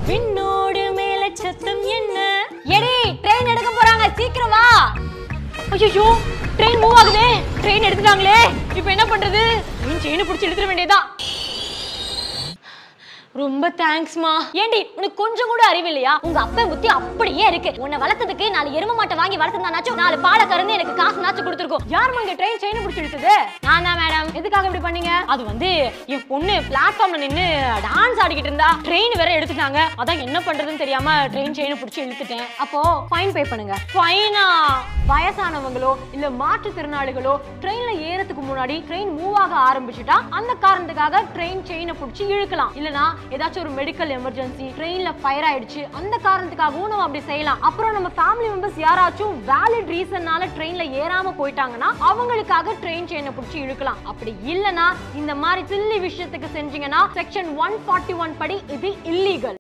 விண்ணோடு மேல சத்தம் என்ன எடி ட்ரெயின் எடுக்க போறாங்க சீக்கிரம் வா ஐயோ ட்ரெயின் மூவ் ஆகுதே ட்ரெயின் எடுத்துட்டாங்களே இப்போ என்ன பண்றது ட்ரெயின் செயினை பிடிச்சி எடுத்துட வேண்டியதா ரொம்ப தேங்க்ஸ்மா ஏண்டி உனக்கு கொஞ்சம் கூட அறிவு இல்லையா உங்க அப்பன் புத்தி அப்படியே இருக்கு உன்னை வளர்த்ததுக்கு நாலு எரும மாட்டை வாங்கி வளர்த்துனாச்சும் நாலு பாலை கறந்து எனக்கு காசு நாச்சு கொடுத்துருக்கோம் யார் இங்க ட்ரெயின் செயின் பிடிச்சி இழுத்தது நான் தான் மேடம் எதுக்காக இப்படி பண்ணீங்க அது வந்து என் பொண்ணு பிளாட்ஃபார்ம்ல நின்னு டான்ஸ் ஆடிக்கிட்டு இருந்தா ட்ரெயின் வேற எடுத்துட்டாங்க அதான் என்ன பண்றதுன்னு தெரியாம ட்ரெயின் செயினை பிடிச்சி இழுத்துட்டேன் அப்போ ஃபைன் பே பண்ணுங்க ஃபைனா வயசானவங்களோ இல்ல மாற்றுத்திறனாளிகளோ ட்ரெயின்ல ஏறதுக்கு முன்னாடி ட்ரெயின் மூவ் ஆக ஆரம்பிச்சுட்டா அந்த காரணத்துக்காக ட்ரெயின் செயினை பிடிச்சி இழுக்கலாம் இல்லனா ஏதாச்சும் ஒரு மெடிக்கல் எமர்ஜென்சி ட்ரெயின்ல ஃபயர் ஆயிடுச்சு அந்த காரணத்துக்காகவும் நம்ம அப்படி செய்யலாம் அப்புறம் நம்ம ஃபேமிலி மெம்பர்ஸ் யாராச்சும் வேலிட் ரீசன்னால ட்ரெயின்ல ஏறாம போயிட்டாங்கன்னா அவங்களுக்காக ட்ரெயின் செயினை பிடிச்சி இழுக்கலாம் அப்படி இல்லனா இந்த மாதிரி சில்லி விஷயத்துக்கு செஞ்சீங்கன்னா செக்ஷன் ஒன் ஃபார்ட்டி ஒன் படி இது இல்லீகல்